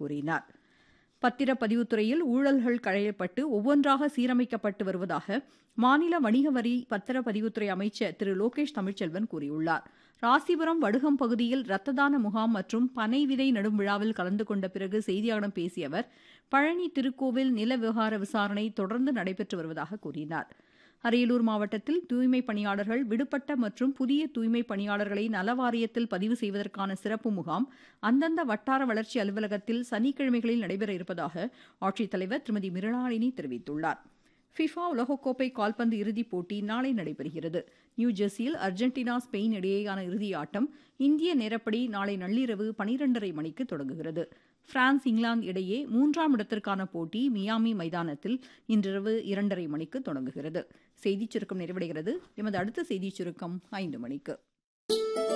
கூறினார் பத்திரப்பதிவுத்துறையில் ஊழல்கள் களையப்பட்டு ஒவ்வொன்றாக சீரமைக்கப்பட்டு வருவதாக மாநில வணிக வரி பத்திரப்பதிவுத்துறை அமைச்சர் திரு லோகேஷ் தமிழ்ச்செல்வன் கூறியுள்ளார் ராசிபுரம் வடுகம் பகுதியில் ரத்த தான முகாம் மற்றும் பனை விதை நடும் விழாவில் கலந்து கொண்ட பிறகு செய்தியாளர்களிடம் பேசிய அவர் பழனி திருக்கோவில் நில விவகார விசாரணை தொடர்ந்து நடைபெற்று வருவதாக கூறினார் அரியலூர் மாவட்டத்தில் தூய்மை பணியாளர்கள் விடுபட்ட மற்றும் புதிய தூய்மை பணியாளர்களை நலவாரியத்தில் பதிவு செய்வதற்கான சிறப்பு முகாம் அந்தந்த வட்டார வளர்ச்சி அலுவலகத்தில் சனிக்கிழமைகளில் நடைபெற இருப்பதாக ஆட்சித்தலைவர் திருமதி மிருளாளினி தெரிவித்துள்ளார் ஃபிஃபா உலகக்கோப்பை கால்பந்து இறுதிப் போட்டி நாளை நடைபெறுகிறது நியூ ஜெர்சியில் அர்ஜென்டினா ஸ்பெயின் இடையேயான இறுதி ஆட்டம் இந்திய நேரப்படி நாளை நள்ளிரவு பனிரெண்டரை மணிக்கு தொடங்குகிறது பிரான்ஸ் இங்கிலாந்து இடையே மூன்றாம் இடத்திற்கான போட்டி மியாமி மைதானத்தில் இன்றிரவு இரண்டரை மணிக்கு தொடங்குகிறது செய்திச் சுருக்கம் நிறைவடைகிறது எமது அடுத்த செய்திச் சுருக்கம் ஐந்து மணிக்கு